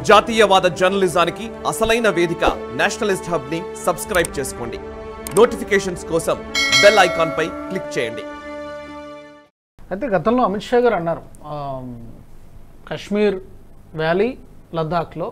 జాతీయవాద జర్నలిజానికి అసలైన వేదిక నేషనలిస్ట్ హబ్ ని సబ్స్క్రైబ్ చేసుకోండి నోటిఫికేషన్స్ కోసం బెల్ ఐకాన్ పై క్లిక్ చేయండి అయితే గతంలో అమిత్ షా గారు అన్నారు ఆ, కశ్మీర్ వ్యాలీ లద్దాఖ్లో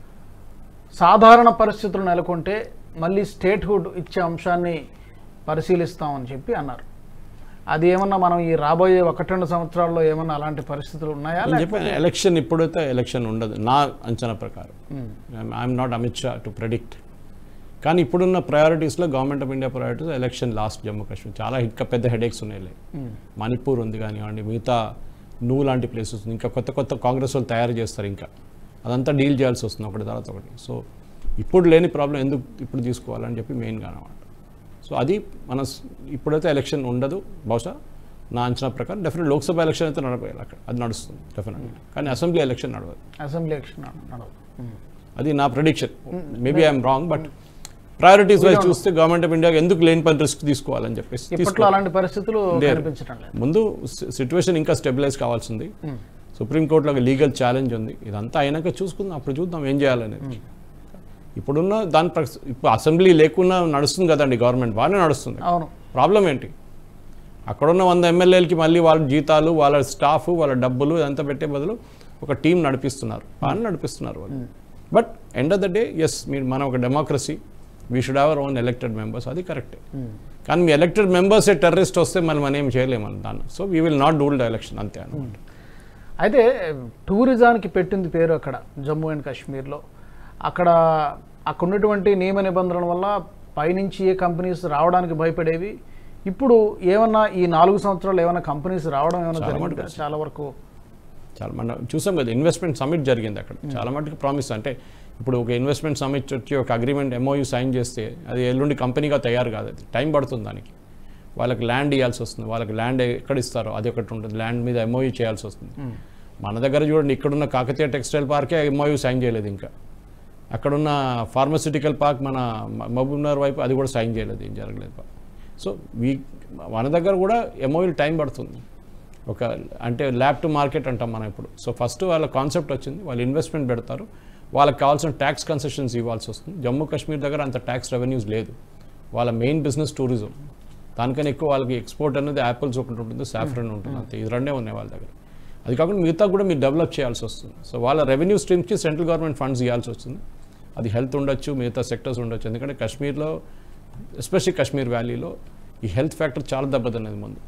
సాధారణ పరిస్థితులు నెలకొంటే మళ్ళీ స్టేట్హుడ్ ఇచ్చే అంశాన్ని పరిశీలిస్తామని చెప్పి అన్నారు అది ఏమన్నా మనం ఈ రాబోయే ఒకటి రెండు సంవత్సరాల్లో ఏమన్నా అలాంటి పరిస్థితులు ఉన్నాయా నేను చెప్పాను ఎలక్షన్ ఇప్పుడైతే ఎలక్షన్ ఉండదు నా అంచనా ప్రకారం I'm not Amit Shah to predict కానీ ఇప్పుడున్న ప్రయారిటీస్లో government of India priorities election last Jammu Kashmir చాలా ఇంకా పెద్ద హెడేక్స్ ఉన్నాయి మణిపూర్ ఉంది కానివ్వండి మిగతా నువ్వు లాంటి ప్లేసెస్ ఉంది ఇంకా కొత్త కొత్త కాంగ్రెస్ వాళ్ళు తయారు చేస్తారు ఇంకా అదంతా డీల్ చేయాల్సి వస్తుంది ఒకటి తర్వాత ఒకటి సో ఇప్పుడు లేని ప్రాబ్లం ఎందుకు ఇప్పుడు తీసుకోవాలని చెప్పి మెయిన్గా అనమాట సో అది మన స్- ఇప్పుడైతే ఎలక్షన్ ఉండదు బహుశా నా అంచనా ప్రకారం డెఫినెట్ లోక్సభ ఎలక్షన్ అయితే నడపాలి అక్కడ అది నడుస్తుంది డెఫినెట్గా కానీ అసెంబ్లీ ఎలక్షన్ నడవదు అసెంబ్లీ ఎలక్షన్ నడవదు ఉమ్. అది నా prediction maybe I'm wrong but priorities wise చూస్తే గవర్నమెంట్ ఆఫ్ ఇండియా ఎందుకు లేని పని రిస్క్ తీసుకోవాలని చెప్పేసి ఇప్పట్లో తీసుకోవాలి. అలాంటి పరిస్థితులు లేరు. కనిపించడం లేదు ముందు సిచ్యువేషన్ ఇంకా స్టెబిలైజ్ కావాల్సింది సుప్రీంకోర్టులో ఒక లీగల్ ఛాలెంజ్ ఉంది ఇదంతా అయినాక చూసుకుందాం అప్పుడు చూద్దాం ఏం చేయాలనేది ఇప్పుడున్న దాని ప్రక్- ఇప్పుడు అసెంబ్లీ లేకుండా నడుస్తుంది కదండి గవర్నమెంట్ బాగానే నడుస్తుంది అవును ప్రాబ్లం ఏంటి అక్కడున్న వంద ఎమ్మెల్యేలకి మళ్ళీ వాళ్ళ జీతాలు వాళ్ళ స్టాఫ్ వాళ్ళ డబ్బులు ఇదంతా పెట్టే బదులు ఒక టీం నడిపిస్తున్నారు బాగా నడిపిస్తున్నారు వాళ్ళు but end of the day yes మీరు మనం ఒక democracy we should have our own elected members అది కరెక్టే కానీ మీ ఎలక్టెడ్ మెంబర్సే టెర్రరిస్ట్ వస్తే మళ్ళీ మనం ఏం చేయలేము దాన్ని సో వీ విల్ నాట్ డూల్ ద ఎలక్షన్ అంతే అనమాట అయితే టూరిజానికి పెట్టింది పేరు అక్కడ జమ్మూ అండ్ కాశ్మీర్లో అక్కడ అక్కడ ఉన్నటువంటి నియమ నిబంధనల వల్ల పైనుంచి ఏ కంపెనీస్ రావడానికి భయపడేవి ఇప్పుడు ఏమన్నా ఈ నాలుగు సంవత్సరాలు ఏమైనా కంపెనీస్ రావడం ఏమైనా చాలా జరిగిందా మటుకు చాలా వరకు చాలా మనం చూసాం కదా ఇన్వెస్ట్మెంట్ సమిట్ జరిగింది అక్కడ చాలా మటుకు ప్రామిస్ అంటే ఇప్పుడు ఒక ఇన్వెస్ట్మెంట్ సమిట్ వచ్చి ఒక అగ్రిమెంట్ ఎంఓయూ సైన్ చేస్తే అది ఎల్లుండి కంపెనీగా తయారు కాదు అది టైం పడుతుంది దానికి వాళ్ళకి ల్యాండ్ ఇవ్వాల్సి వస్తుంది వాళ్ళకి ల్యాండ్ ఎక్కడ ఇస్తారో అది ఒకటి ఉంటుంది ల్యాండ్ మీద ఎంఓయూ చేయాల్సి వస్తుంది మన దగ్గర చూడండి ఇక్కడున్న కాకతీయ టెక్స్టైల్ పార్కే ఎంఓయూ సైన్ చేయలేదు ఇంకా అక్కడున్న ఫార్మస్యూటికల్ పార్క్ మన మహబూబ్నగర్ వైపు అది కూడా సైన్ చేయలేదు ఏం జరగలేదు సో వీ మన దగ్గర కూడా ఎంఓయూలు టైం పడుతుంది ఒక అంటే ల్యాబ్ టు మార్కెట్ అంటాం మనం ఇప్పుడు సో ఫస్ట్ వాళ్ళ కాన్సెప్ట్ వచ్చింది వాళ్ళు ఇన్వెస్ట్మెంట్ పెడతారు వాళ్ళకి కావాల్సిన ట్యాక్స్ కన్సెషన్స్ ఇవ్వాల్సి వస్తుంది జమ్మూ కాశ్మీర్ దగ్గర అంత ట్యాక్స్ రెవెన్యూస్ లేదు వాళ్ళ మెయిన్ బిజినెస్ టూరిజం దానికన్నా ఎక్కువ వాళ్ళకి ఎక్స్పోర్ట్ అనేది యాపిల్స్ ఒకటి ఉంటుంది సాఫ్రన్ ఉంటుంది అంతే ఇది రెండే ఉన్నాయి వాళ్ళ దగ్గర అది కాకుండా మిగతా కూడా మీరు డెవలప్ చేయాల్సి వస్తుంది సో వాళ్ళ రెవెన్యూ స్ట్రీమ్స్కి సెంట్రల్ గవర్నమెంట్ ఫండ్స్ ఇవ్వాల్సి వస్తుంది అది హెల్త్ ఉండొచ్చు మిగతా సెక్టర్స్ ఉండొచ్చు ఎందుకంటే కాశ్మీర్లో ఎస్పెషల్లీ కాశ్మీర్ వ్యాలీలో ఈ హెల్త్ ఫ్యాక్టర్ చాలా దెబ్బతిన్నది ముందు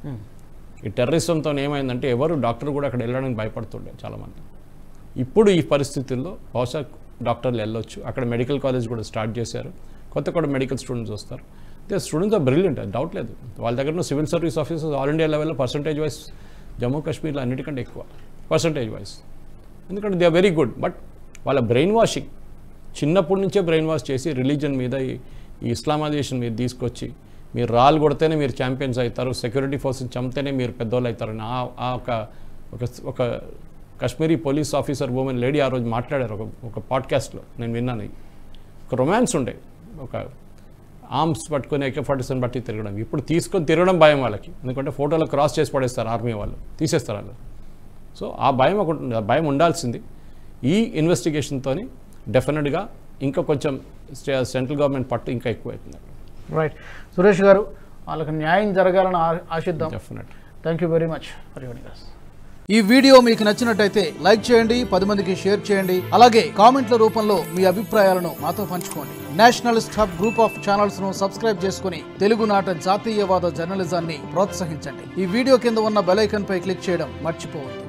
ఈ టెర్రరిజంతో ఏమైందంటే ఎవరు డాక్టర్ కూడా అక్కడ వెళ్ళడానికి భయపడుతుండే చాలామంది ఇప్పుడు ఈ పరిస్థితుల్లో బహుశా డాక్టర్లు వెళ్ళొచ్చు అక్కడ మెడికల్ కాలేజ్ కూడా స్టార్ట్ చేశారు కొత్త కూడా మెడికల్ స్టూడెంట్స్ వస్తారు they students are brilliant doubt లేదు వాళ్ళ దగ్గర ఉన్న civil service officers all India లెవెల్లో పర్సంటేజ్ వైస్ జమ్మూ కాశ్మీర్లో అన్నిటికంటే ఎక్కువ పర్సంటేజ్ వైస్ ఎందుకంటే they are very good but వాళ్ళ బ్రెయిన్ వాషింగ్ చిన్నప్పటి నుంచే బ్రెయిన్ వాష్ చేసి రిలీజన్ మీద ఈ ఈ ఇస్లామైజేషన్ మీద తీసుకొచ్చి మీరు రాళ్ళు కొడితేనే మీరు ఛాంపియన్స్ అవుతారు సెక్యూరిటీ ఫోర్స్ని చంపితేనే మీరు పెద్దోళ్ళు అవుతారని ఆ ఆ ఒక ఒక ఒక Kashmiri police officer women lady ఆ రోజు మాట్లాడారు ఒక ఒక పాడ్కాస్ట్లో నేను విన్నాను ఇది. ఒక రొమాన్స్ ఉండే ఒక ఆర్మ్స్ పట్టుకొని ఏకే ఫార్టీ సెవెన్ బట్టి తిరగడం ఇప్పుడు తీసుకొని తిరగడం భయం వాళ్ళకి ఎందుకంటే ఫోటోలో క్రాస్ చేసి పడేస్తారు ఆర్మీ వాళ్ళు తీసేస్తారు వాళ్ళు సో ఆ భయం ఒకటి ఉంది. ఆ భయం ఉండాల్సింది ఈ ఇన్వెస్టిగేషన్తో డెఫినెట్గా ఇంకా కొంచెం స్టే- సెంట్రల్ గవర్నమెంట్ పట్టు ఇంకా ఎక్కువ అవుతుంది రైట్ సురేష్ గారు వాళ్ళకి న్యాయం జరగాలని ఆ- ఆశిద్దాం definite thank you very much for your us ఈ వీడియో మీకు నచ్చినట్టయితే లైక్ చేయండి పది మందికి షేర్ చేయండి అలాగే కామెంట్ల రూపంలో మీ అభిప్రాయాలను మాతో పంచుకోండి nationalist hub group of channels ను సబ్స్క్రైబ్ చేసుకుని తెలుగునాట జాతీయవాద జర్నలిజాన్ని ప్రోత్సహించండి ఈ వీడియో కింద ఉన్న బెల్ ఐకాన్ పై క్లిక్ చేయడం మర్చిపోవద్దు